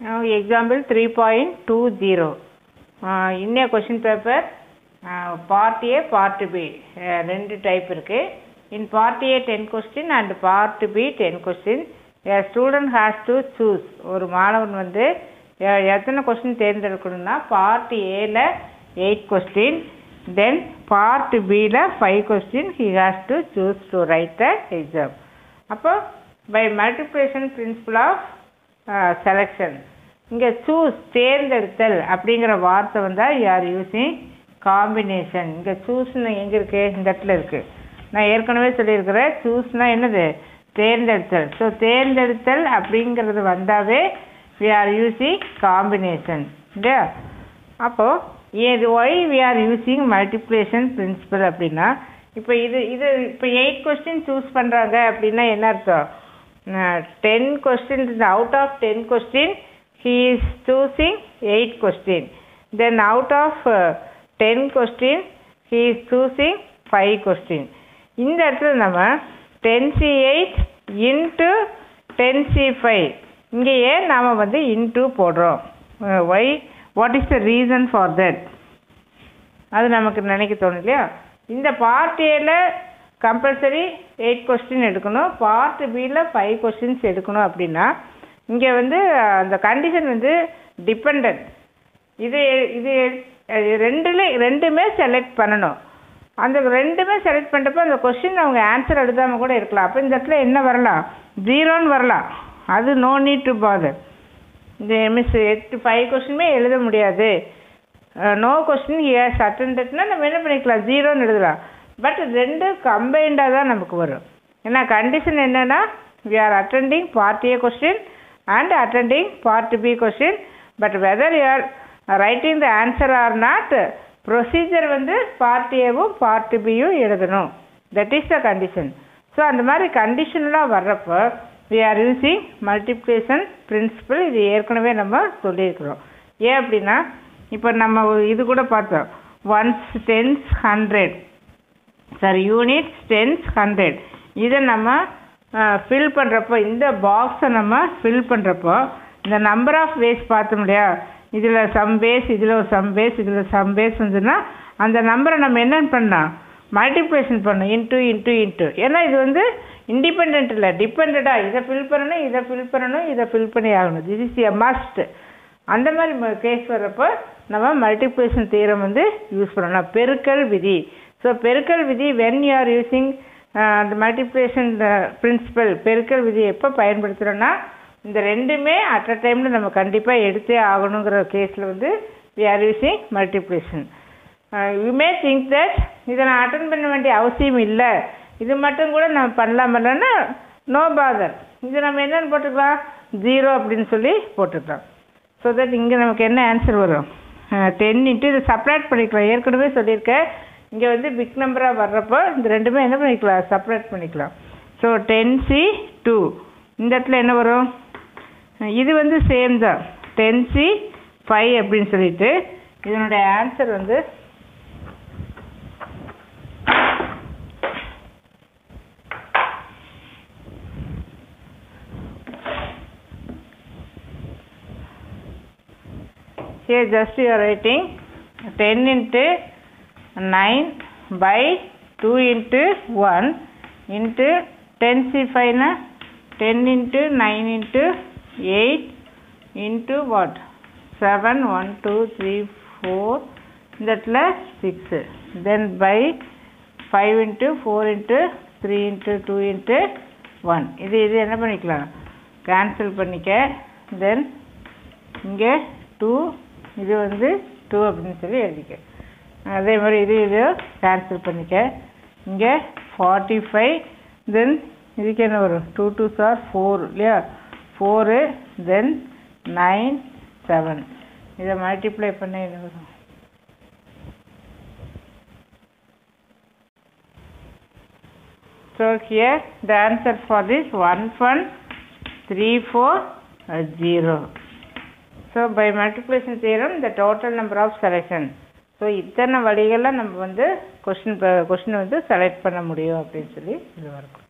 Now example 3.20. Uh, in a question paper, uh, part A, part B uh, ரெண்டு type இருக்கு in part A 10 question and part B 10 question a student has to choose ஒரு மாணவன் வந்து எ- எத்தனை question தேர்ந்தெடுக்கணும்னா part ஏல eight question then part பியில் five question he has to choose to write the exam அப்போ by multiplication principle of selection இங்கே சூஸ் தேர்ந்தெடுத்தல் அப்படிங்கிற வார்த்தை வந்தால் யார் யூஸிங் காம்பினேஷன் இங்கே சூஸ்னு எங்கே இருக்கு இந்த இடத்துல இருக்கு நான் ஏற்கனவே சொல்லியிருக்கிறேன் சூஸ்னா என்னது தேர்ந்தெடுத்தல் ஸோ தேர்ந்தெடுத்தல் அப்படிங்கிறது வந்தாவே வி ஆர் யூஸிங் காம்பினேஷன் இல்லையா அப்போது இது why we are using multiplication principle அப்படின்னா இப்போ இது இது இப்போ எயிட் கொஸ்டின் சூஸ் பண்ணுறாங்க அப்படின்னா என்ன அர்த்தம் ten question out of ten question he is choosing eight question then out of ten question he is choosing five question இந்த இடத்துல நம்ம ten C eight into ten C five இங்கேயே நாம் வந்து இன்ட்டு போடுறோம் why what is the reason for that அது நமக்கு நினைக்க தோணும் இல்லையா இந்த பார்ட் ஏல கம்பல்சரி எயிட் கொஸ்டின் எடுக்கணும் பார்ட் பியில் ஃபைவ் கொஸ்டின்ஸ் எடுக்கணும் அப்படின்னா இங்கே வந்து அந்த கண்டிஷன் வந்து டிபெண்ட் இது இது அது ரெண்டுல ரெண்டுமே செலக்ட் பண்ணணும் அந்த ரெண்டுமே செலக்ட் பண்ணுறப்ப அந்த கொஸ்டின் அவங்க ஆன்சர் எழுதாமல் கூட இருக்கலாம் அப்போ இந்த இடத்துல என்ன வரலாம் ஜீரோன்னு வரலாம் அது நோ நீட் டு பாதர் இந்த மிஸ் எட்டு ஃபைவ் கொஸ்டினுமே எழுத முடியாது நோ கொஸ்டின் எஸ் அட்டன்டட்னா நம்ம என்ன பண்ணிக்கலாம் ஜீரோன்னு எழுதலாம் பட் ரெண்டு கம்பைண்டாக தான் நமக்கு வரும் ஏன்னா கண்டிஷன் என்னென்னா we are attending part A question and attending part B question but whether you are writing the answer or not procedure வந்து பார்ட் ஏவும் பார்ட் பியும் எழுதணும் that is the condition so அந்த மாதிரி கண்டிஷன்லாம் வர்றப்போ we are using multiplication principle இது ஏற்கனவே நம்ம சொல்லியிருக்கிறோம் ஏன் அப்படின்னா இப்போ நம்ம இது கூட பார்த்தோம் ones tens hundred sorry units tens hundred இதை நம்ம ஃபில் பண்ணுறப்போ இந்த பாக்ஸை நம்ம ஃபில் பண்ணுறப்போ இந்த நம்பர் ஆஃப் வேஸ் பார்த்தோம் இல்லையா இதில் சம் பேஸ் இதில் ஒரு சம் பேஸ் இதில் சம் பேஸ் வந்துன்னா அந்த நம்பரை நம்ம என்ன பண்ணலாம் மல்டிப்ளிகேஷன் பண்ணணும் இன்ட்டு இன்ட்டு இன்ட்டு ஏன்னா இது வந்து இண்டிபெண்ட் இல்லை டிபெண்டடாக இதை ஃபில் பண்ணணும் இதை ஃபில் பண்ணணும் இதை ஃபில் பண்ணி ஆகணும் திஸ் இஸ் எ மஸ்ட் அந்த மாதிரி கேஸ் வர்றப்போ நம்ம மல்டிப்ளிகேஷன் தீரம் வந்து யூஸ் பண்ணணும் பெருக்கல் விதி ஸோ பெருக்கல் விதி வென் யூ ஆர் யூஸிங் அந்த மல்டிப்ளிகேஷன் பிரின்சிபல் பெருக்கல் விதி எப்போ பயன்படுத்துகிறோன்னா இந்த ரெண்டுமே அட் அ டைமில் நம்ம கண்டிப்பாக எடுத்தே ஆகணுங்கிற கேஸில் வந்து we are using multiplication you may think that இதை நான் அட்டன் பண்ண வேண்டிய அவசியம் இல்லை இது மட்டும் கூட நம்ம பண்ணலாம் பண்ணலாம்னா நோ பாதர் இது நம்ம என்னென்னு போட்டுக்கலாம் ஜீரோ அப்படின்னு சொல்லி போட்டுக்கலாம் ஸோ தட் இங்கே நமக்கு என்ன ஆன்சர் வரும் டென் இன்ட்டு இதை செப்பரேட் பண்ணிக்கலாம் ஏற்கனவே சொல்லியிருக்கேன் இங்கே வந்து பிக் நம்பராக வர்றப்போ இந்த ரெண்டுமே என்ன பண்ணிக்கலாம் செப்பரேட் பண்ணிக்கலாம் ஸோ டென் சி டூ இந்த இடத்துல என்ன வரும் இது வந்து சேம் தான் டென் சி ஃபைவ் அப்படின்னு சொல்லிட்டு இதனுடைய ஆன்சர் வந்து here just you are writing 10 into 9 by 2 into 1 into 10 c5 na 10 into 9 into 8 into what 7 1 2 3 4 இந்த இடத்துல 6 then by 5 into 4 into 3 into 2 into 1 இது இது என்ன பண்ணிக்கலாம் கேன்சல் பண்ணிக்க தென் இங்கே டூ இது வந்து டூ அப்படின்னு சொல்லி எழுதிக்க அதே மாதிரி இது இது கேன்சல் பண்ணிக்க இங்கே ஃபார்ட்டி ஃபைவ் தென் இதுக்கு என்ன வரும் டூ டூ சார் ஃபோர் இல்லையா ஃபோரு தென் நைன் செவன் இதை மல்டிப்ளை பண்ண என்ன வரும் So here the answer for this one one three four uh, zero. So by multiplication theorem the total number of selection. So இத்தனை வழிகளில் நம்ம வந்து question கொஷினை வந்து செலக்ட் பண்ண முடியும் அப்படின்னு சொல்லி இது வரைக்கும்